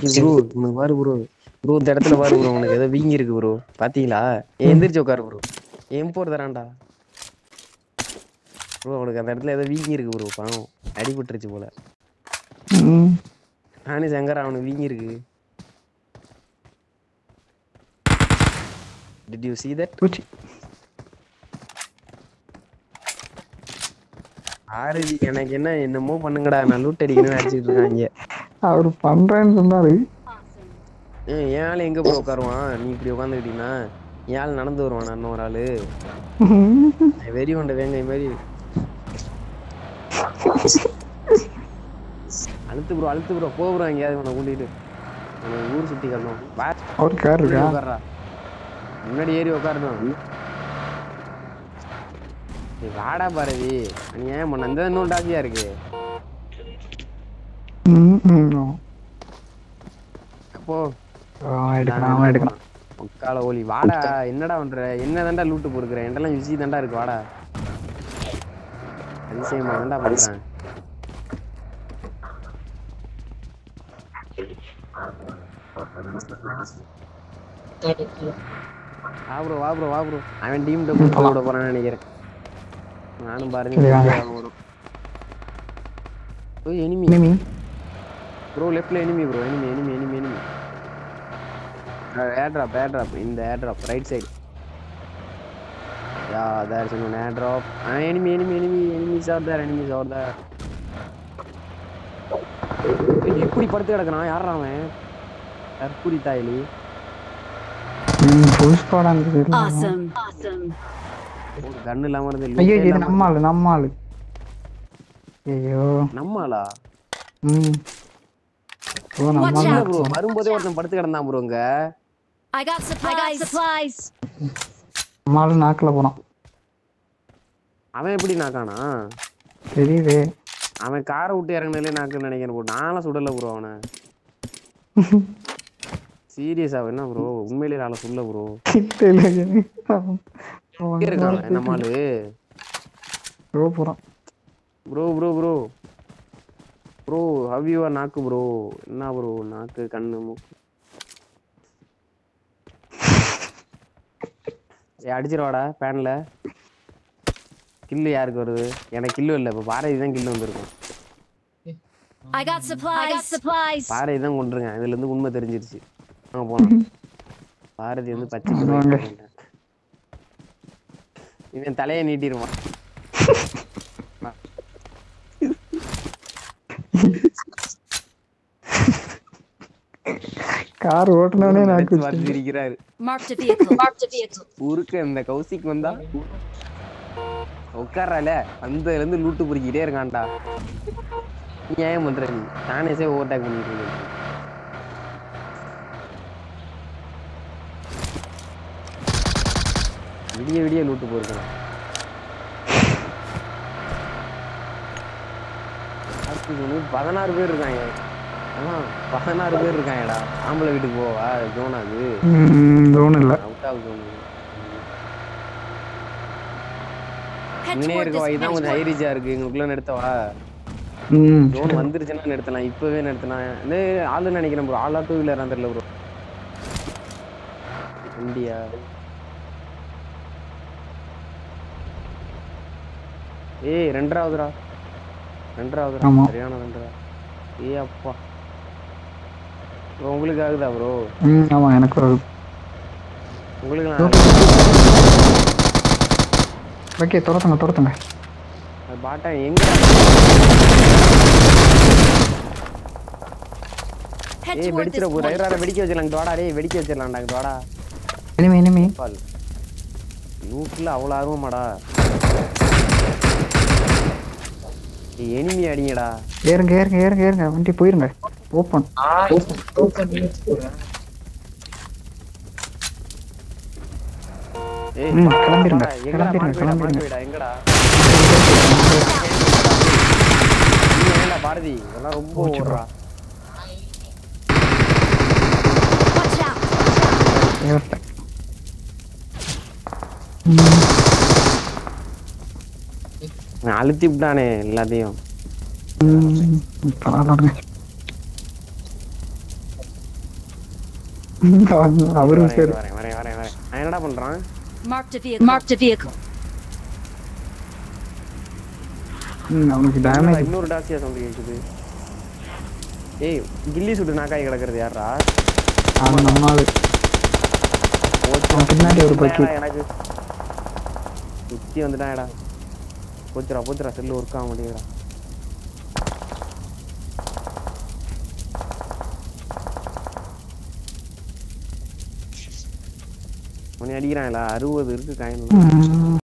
Bro உனக்கு பாரு bro bro இந்த இடத்துல பாரு ப்ரோ உனக்கு ஏதோ வீங்கி இருக்கு ப்ரோ பாத்தீங்களா ஏய், எந்திரிச்சு உட்காரு ப்ரோ எம் போர் தரான்டா ப்ரோ உனக்கு அந்த இடத்துல ஏதோ வீங்கி இருக்கு ப்ரோ பாவம் அடிபட்டுருச்சு போல ம் நானே சங்கர் அவனுக்கு வீங்கி இருக்கு டிட் யூ see that பூச்சி ஆரதி எனக்கு என்ன என்னமோ பண்ணுங்கடா நான் லூட் அடிக்கணும்னு அடிச்சிட்டு இருக்காங்க அவர் பண்றேன்னு சொன்னாரு ஏன் என் ஆள் எங்க போய் உட்காருவான் நீ இப்படி உட்காந்துக்கிட்டீங்கன்னா என் ஆள் நடந்து வருவான் நான் ஒரு ஆளு வெறி கொண்ட வேங்கை மாதிரி அழுத்து ப்ரோ அழுத்து ப்ரோ போ ப்ரோ எங்கேயாவது உன்னை கூட்டிட்டு உனக்கு ஊர் சுத்தி காட்டணும் வா அவர் கார் முன்னாடி இருக்கா உட்கார்றா முன்னாடி ஏறி உட்காரணும் நீ வாடா பாரதி நீ ஏன் பண்ண இந்த இன்னும் டாசியா இருக்கு ம் ம் அப்போ அவன் எடுக்கிறான் அவன் எடுக்கிறான் உக்கால ஓலி வாடா என்னடா பண்ற என்ன தாண்டா லூட்டு பொறுக்குற என்கிட்டலாம் யுசி தாண்டா இருக்கு வாடா அதிசயமா தாண்டா பண்றேன் வா ப்ரோ வா ப்ரோ வா ப்ரோ அவன் டீம் டபுள் விட போறான்னு நினைக்கிறேன் நானும் பாருங்க சரி, வாங்க. வரும் ஓய் எனிமி இனிமி ப்ரோ லெஃப்ட்ல enemy bro enemy enemy enemy enemy air drop air drop இந்த air drop right side yeah there is one air drop ah enemy enemy enemy enemies are there enemies are there இப்படி படுத்து கிடக்குறான் யாரா அவன் கற்பூரி தாயலி ம் ஃபுல் ஸ்குவாட் அந்த Awesome. Awesome. கண்ணு இல்லாம இருந்து ஐயோ loot இது இல்லாம நம்ம ஆளு நம்ம ஆளு ஐயோ நம்ம ஆளா ம் ஓ நம்ம Watch ஆளு out. ப்ரோ வரும்போதே ஒருத்தன் படுத்து கிடந்தான் ப்ரோ இங்க I got supplies. I got supplies. நம்ம ஆளு நாக்கில் போனான் அவன் எப்படி நாக்கானா தெரியுது அவன் காரை விட்டு இறங்கினாலே நாக்குன்னு நினைக்கிறேன் ப்ரோ நான்லாம் சுடல ப்ரோ அவனை சீரியஸா என்ன ப்ரோ உண்மையிலேயே நாளை சுடல ப்ரோ தெரியல இருக்கான் நம்மளு ப்ரோ போகிறான் bro bro bro bro how you are நாக்கு ப்ரோ என்ன ப்ரோ நாக்கு கண்ணு மூக்கு ஏய் அடிச்சிருவாடா பேன்ல கில்லு யாருக்கு வருது எனக்கு கில்லு இல்லை இப்போ பாரதி தான் கில்லு வந்திருக்கும் I got supplies. I got supplies. Bharathi தான் கொண்டிருக்கேன் இதுல இருந்து உண்மை தெரிஞ்சிருச்சு அங்க போனோம் பாரதி வந்து பச்சை கில்லு வாங்க. வாங்கிட்டான். இவன் தலையை நீட்டிடுவான் கார் ஓட்டுனவனே நாக்கு நினைச்சு பார்த்து சிரிக்கிறாரு Marked a vehicle. Marked a vehicle. ஊருக்கு இந்த கௌசிக் வந்தா உட்காரால அந்த இருந்து லூட்டு பொறுக்கிட்டே இருக்கான்டா நீ ஏன் பண்ற நீ நானேசே ஓவர்டேக் பண்ணிட்டு இருக்கேன் விடிய விடிய லூட்டு போயிருக்கலாம் பதினாறு பேர் இருக்காங்க ஆனா பதினாறு பேர் இருக்காங்கடா ஆம்பளை வீட்டுக்கு போவா ஜோனா அது லோன் இல்லை அவுட் ஆஃப் ஜோன் Head இங்கனே toward இருக்க this வாய் தான் கொஞ்சம் head ஹை ரீச்சா இருக்கு எங்களுக்குள்ள நிறுத்தவா ம் ஜோன் வந்துருச்சுன்னா நிறுத்தலாம் இப்பவே நிறுத்தலாம் இந்த ஆளு நினைக்கிறேன் ப்ரோ ஆளா டூ வீலர் தெரியல ப்ரோ இந்தியா ஏய் ரெண்டாவதுடா ரெண்டாவதுடா ஆமா. சரியான ரெண்டரா ஏய் அப்பா bro, உங்களுக்கு ஆகுதா ப்ரோ ம் ஆமாம் எனக்கு வருது உங்களுக்கு ஓகே துரத்துங்க துரத்துங்க பாட்டா எங்க Head ஏய் toward this வெடிச்சிட போகுது point. ஐயரா வெடிக்க வச்சிடலாம் இங்கிட்டு வாடா டேய் வெடிக்க வச்சிடலாம்டா இங்கிட்டு வாடா இனிமே இனிமே பால் லூட்ல அவ்வளோ ஆர்வமாடா எனிமி அடிங்கடா ஏறுங்க ஏறுங்க ஏறுங்க ஏறுங்க வண்டி போயிருங்க ஓப்பன் ஏய் ம், வாடா, கிளம்பிருங்க, வாடா, எங்கடா கிளம்பிருங்க, மார்க் வைடா, கிளம்பிருங்க. மார்க் வைடா, எங்கடா நீ ஏன்டா பாரதி இதெல்லாம் ரொம்ப ஓடுறா Watch out. ஏறிட்டேன் நான் அழுத்தி விட்டானே எல்லாத்தையும் ம் இப்போ விளாடுங்க அவரும் வரேன் சரி வரேன் வரேன் வரேன் வரேன் அவன் என்னடா பண்றான் Marked a vehicle. Marked a vehicle. ம், அவனுக்கு என்னடா டேமேஜ் இன்னொரு டாசியா சவுண்ட் கேக்குது ஏய் கில்லி சுட்டு நாக்காய் கிடக்குறது யாரா அவன் நம்மால் அவன் பின்னாடி ஒரு பக்கி எனக்கு சுத்தி வந்துட்டான்டா போச்சுடா போச்சுடா செல்லு ஒர்க் ஆக மாட்டேங்குதுடா உன்னை அடிக்கிறான்ல அறுபது இருக்கு காயின் ம்.